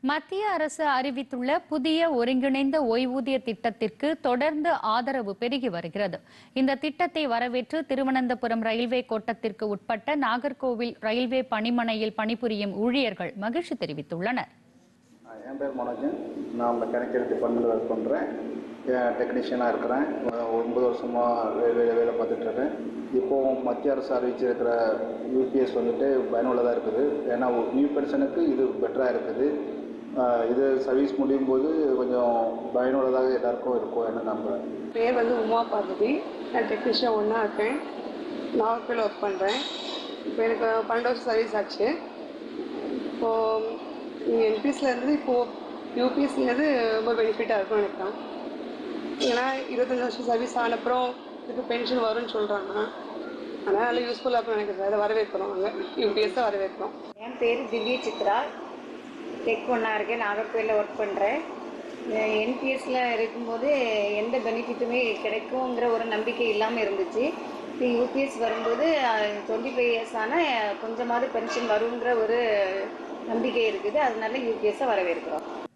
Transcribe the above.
மத்திய அரசு அறிவித்துள்ள புதிய ஒருங்கிணைந்த ஓய்வூதிய திட்டத்திற்கு தொடர்ந்து ஆதரவு பெருகி வருகிறது இந்த திட்டத்தை வரவேற்று திருவனந்தபுரம் ரயில்வே கோட்டத்திற்கு உட்பட்ட நாகர்கோவில் ரயில்வே பணிமனையில் பணிபுரியும் ஊழியர்கள் மகிழ்ச்சி தெரிவித்துள்ளனர் என் பேர் மனோஜன் நான் மெக்கானிக்கல் டிபார்ட்மெண்ட் ஒர்க் பண்ணுறேன் டெக்னீஷியனாக இருக்கிறேன் ஒ- ஒன்பது வருஷமாக ரயில்வேல வேலை பார்த்துட்ருக்கேன் இப்போது மத்திய அரசு அறிவிச்சிருக்கிற யூபிஎஸ் வந்துட்டு பயனுள்ளதாக இருக்குது ஏன்னா நியூ பெர்சனுக்கு இது பெட்டராக இருக்குது அஹ் இது சர்வீஸ் முடியும் போது கொஞ்சம் பயனுள்ளதாக எல்லாருக்கும் இருக்கும் என்ன நம்புகிறேன் பேர் வந்து உமா பார்வதி நான் டெக்னீஷியன் ஒன்றா இருக்கேன் நாகர்கோவில் ஒர்க் பண்ணுறேன் இப்போ எனக்கு பன்னெண்டு வருஷம் சர்வீஸ் ஆச்சு இப்போது நீங்கள் என்பிஎஸ்ல இருந்து இப்போது யூபிஎஸ்ங்கிறது ரொம்ப பெனிஃபிட்டாக இருக்கும் எனக்கு தான் ஏன்னா இருபத்தஞ்சி வருஷம் சர்வீஸ் ஆனப்புறம் இதுக்கு பென்ஷன் வரும்னு சொல்கிறாங்க அதனால் நல்லா யூஸ்ஃபுல்லாக இருக்கும் எனக்கு சார் அதை வரவேற்கிறோம் நாங்கள் யூபிஎஸ் தான் வரவேற்கிறோம் என் பேர் திவ்ய சித்ரா டெக் ஒன்றா இருக்கேன் நாகர்கோயிலில் ஒர்க் பண்ணுறேன் என்பிஎஸ்ல இருக்கும்போது எந்த பெனிஃபிட்டுமே கிடைக்குங்கிற ஒரு நம்பிக்கை இல்லாமல் இருந்துச்சு இப்போ யூபிஎஸ் வரும்போது டுவெண்ட்டி ஃபைவ் இயர்ஸ் ஆனால் கொஞ்சமாவது பென்ஷன் வருங்கிற ஒரு நம்பிக்கை இருக்குது அதனால யூபிஎஸ்ஸை வரவேற்கிறோம்